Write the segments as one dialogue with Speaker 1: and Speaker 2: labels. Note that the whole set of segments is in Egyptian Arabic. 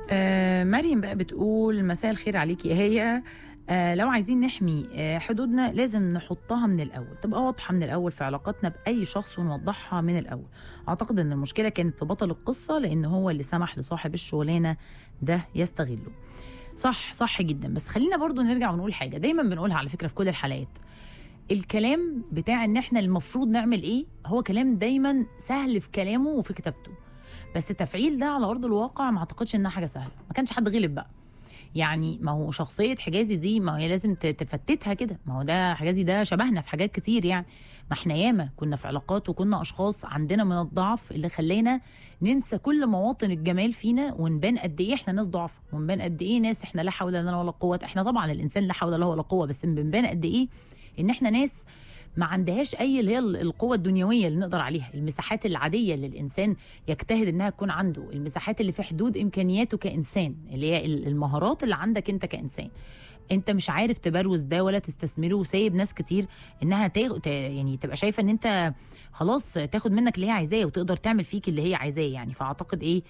Speaker 1: آه مريم بقى بتقول مساء الخير عليكي هي آه لو عايزين نحمي آه حدودنا لازم نحطها من الاول تبقى واضحه من الاول في علاقاتنا باي شخص ونوضحها من الاول اعتقد ان المشكله كانت في بطل القصه لان هو اللي سمح لصاحب الشغلانه ده يستغله صح صح جدا بس خلينا برضو نرجع ونقول حاجه دايما بنقولها على فكره في كل الحلقات الكلام بتاع ان احنا المفروض نعمل ايه هو كلام دايما سهل في كلامه وفي كتابته بس التفعيل ده على ارض الواقع ما اعتقدش انها حاجه سهله ما كانش حد غلب بقى يعني ما هو شخصيه حجازي دي ما هي لازم ت- تفتتها كده ما هو ده حجازي ده شبهنا في حاجات كتير يعني ما احنا ياما كنا في علاقات وكنا اشخاص عندنا من الضعف اللي خلانا ننسى كل مواطن الجمال فينا ونبان قد ايه احنا ناس ضعف ونبان قد ايه ناس احنا لا حول لنا ولا قوه احنا طبعا الانسان لا حول له ولا قوه بس بنبان قد ايه ان احنا ناس ما عندهاش اي اللي هي القوه الدنيويه اللي نقدر عليها المساحات العاديه اللي الانسان يجتهد انها تكون عنده المساحات اللي في حدود امكانياته كانسان اللي هي المهارات اللي عندك انت كانسان انت مش عارف تبروز ده ولا تستثمره وسايب ناس كتير انها تاخ... ت- يعني تبقى شايفه ان انت خلاص تاخد منك اللي هي عايزاه وتقدر تعمل فيك اللي هي عايزاه يعني فاعتقد ايه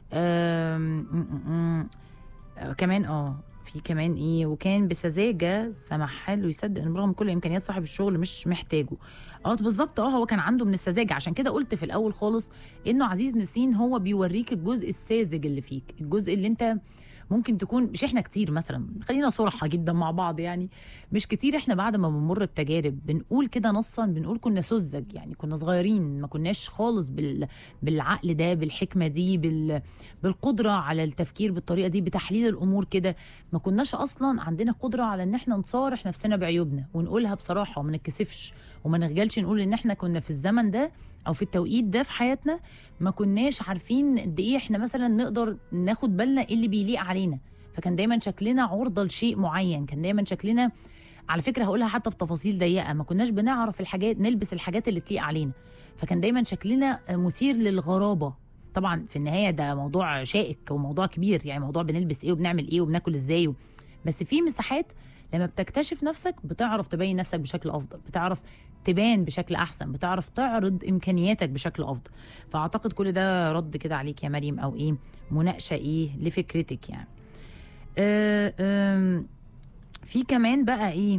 Speaker 1: آم... م- م- م- آه، كمان اه في كمان ايه وكان بسذاجه سمح له يصدق ان برغم كل امكانيات صاحب الشغل مش محتاجه اه بالظبط اه هو كان عنده من السذاجه عشان كده قلت في الاول خالص انه عزيز نسين هو بيوريك الجزء الساذج اللي فيك الجزء اللي انت ممكن تكون مش احنا كتير مثلا خلينا صراحه جدا مع بعض يعني مش كتير احنا بعد ما بنمر بتجارب بنقول كده نصا بنقول كنا سذج يعني كنا صغيرين ما كناش خالص بال... بالعقل ده بالحكمه دي بال... بالقدره على التفكير بالطريقه دي بتحليل الامور كده ما كناش اصلا عندنا قدره على ان احنا نصارح نفسنا بعيوبنا ونقولها بصراحه وما نتكسفش وما نخجلش نقول ان احنا كنا في الزمن ده او في التوقيت ده في حياتنا ما كناش عارفين قد ايه احنا مثلا نقدر ناخد بالنا ايه اللي بيليق علينا فكان دايما شكلنا عرضه لشيء معين كان دايما شكلنا على فكره هقولها حتى في تفاصيل ضيقه ما كناش بنعرف الحاجات نلبس الحاجات اللي تليق علينا فكان دايما شكلنا مثير للغرابه طبعا في النهايه ده موضوع شائك وموضوع كبير يعني موضوع بنلبس ايه وبنعمل ايه وبناكل ازاي و... بس في مساحات لما بتكتشف نفسك بتعرف تبين نفسك بشكل افضل بتعرف تبان بشكل احسن بتعرف تعرض امكانياتك بشكل افضل فاعتقد كل ده رد كده عليك يا مريم او ايه مناقشه ايه لفكرتك يعني أه أم، في كمان بقى ايه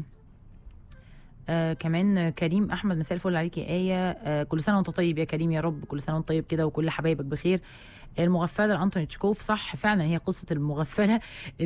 Speaker 1: آه كمان كريم احمد مساء الفل عليك يا ايه آه كل سنه وانت طيب يا كريم يا رب كل سنه وانت طيب كده وكل حبايبك بخير المغفله لانتوني تشيكوف صح فعلا هي قصه المغفله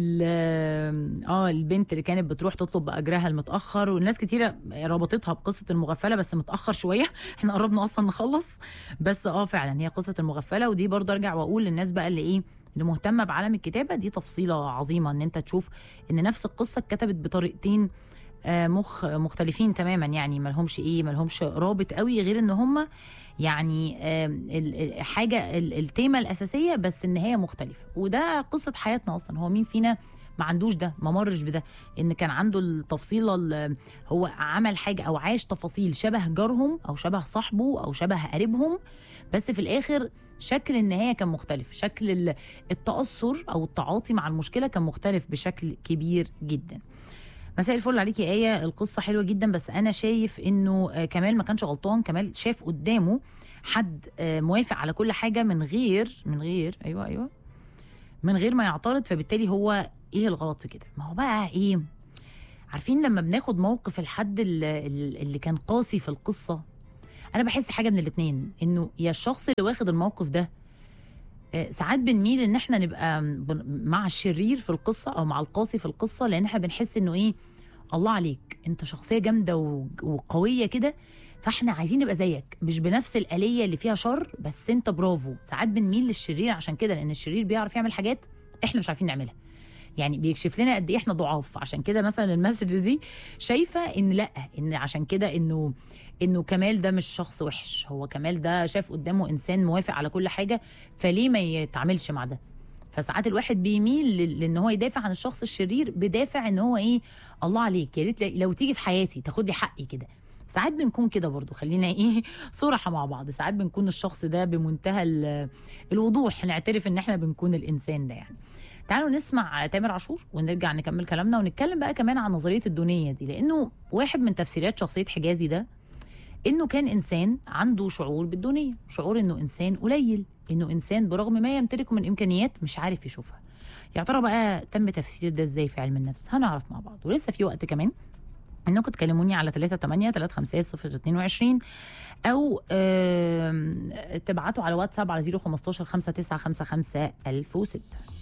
Speaker 1: ال- اه البنت اللي كانت بتروح تطلب باجرها المتاخر والناس كتيره ربطتها بقصه المغفله بس متاخر شويه احنا قربنا اصلا نخلص بس اه فعلا هي قصه المغفله ودي برضه ارجع واقول للناس بقى اللي ايه اللي مهتمه بعالم الكتابه دي تفصيله عظيمه ان انت تشوف ان نفس القصه اتكتبت بطريقتين آه، مخ مختلفين تماما يعني ما لهمش ايه ما لهمش رابط قوي غير ان هم يعني آم، ال- ال- حاجه ال- التيمه الاساسيه بس النهايه مختلفه وده قصه حياتنا اصلا هو مين فينا ما عندوش ده ما مرش بده ان كان عنده التفصيله ال- هو عمل حاجه او عاش تفاصيل شبه جارهم او شبه صاحبه او شبه قريبهم بس في الاخر شكل النهايه كان مختلف شكل ال- التاثر او التعاطي مع المشكله كان مختلف بشكل كبير جدا مساء الفل عليكي يا ايه القصه حلوه جدا بس انا شايف انه آه، كمال ما كانش غلطان كمال شاف قدامه حد آه، موافق على كل حاجه من غير من غير ايوه ايوه من غير ما يعترض فبالتالي هو ايه الغلط في كده ما هو بقى ايه عارفين لما بناخد موقف الحد اللي, اللي كان قاسي في القصه انا بحس حاجه من الاتنين انه يا الشخص اللي واخد الموقف ده آه، ساعات بنميل ان احنا نبقى بن- مع الشرير في القصه او مع القاسي في القصه لان احنا بنحس انه ايه الله عليك انت شخصيه جامده و- وقويه كده فاحنا عايزين نبقى زيك مش بنفس الآلية اللي فيها شر بس انت برافو ساعات بنميل للشرير عشان كده لان الشرير بيعرف يعمل حاجات احنا مش عارفين نعملها يعني بيكشف لنا قد ايه احنا ضعاف عشان كده مثلا المسج دي شايفه ان لا ان عشان كده انه انه كمال ده مش شخص وحش هو كمال ده شاف قدامه انسان موافق على كل حاجه فليه ما يتعاملش مع ده فساعات الواحد بيميل لل- لان هو يدافع عن الشخص الشرير بدافع ان هو ايه الله عليك يا ريت لو تيجي في حياتي تاخد لي حقي كده ساعات بنكون كده برضو خلينا ايه صراحة مع بعض ساعات بنكون الشخص ده بمنتهى ال- الوضوح نعترف ان احنا بنكون الانسان ده يعني تعالوا نسمع تامر عاشور ونرجع نكمل كلامنا ونتكلم بقى كمان عن نظرية الدونية دي لانه واحد من تفسيرات شخصية حجازي ده انه كان انسان عنده شعور بالدونيه شعور انه انسان قليل انه انسان برغم ما يمتلكه من امكانيات مش عارف يشوفها يا ترى بقى تم تفسير ده ازاي في علم النفس هنعرف مع بعض ولسه في وقت كمان انكم تكلموني على 38 350 022 او آم، تبعتوا على واتساب على 015 5955 1006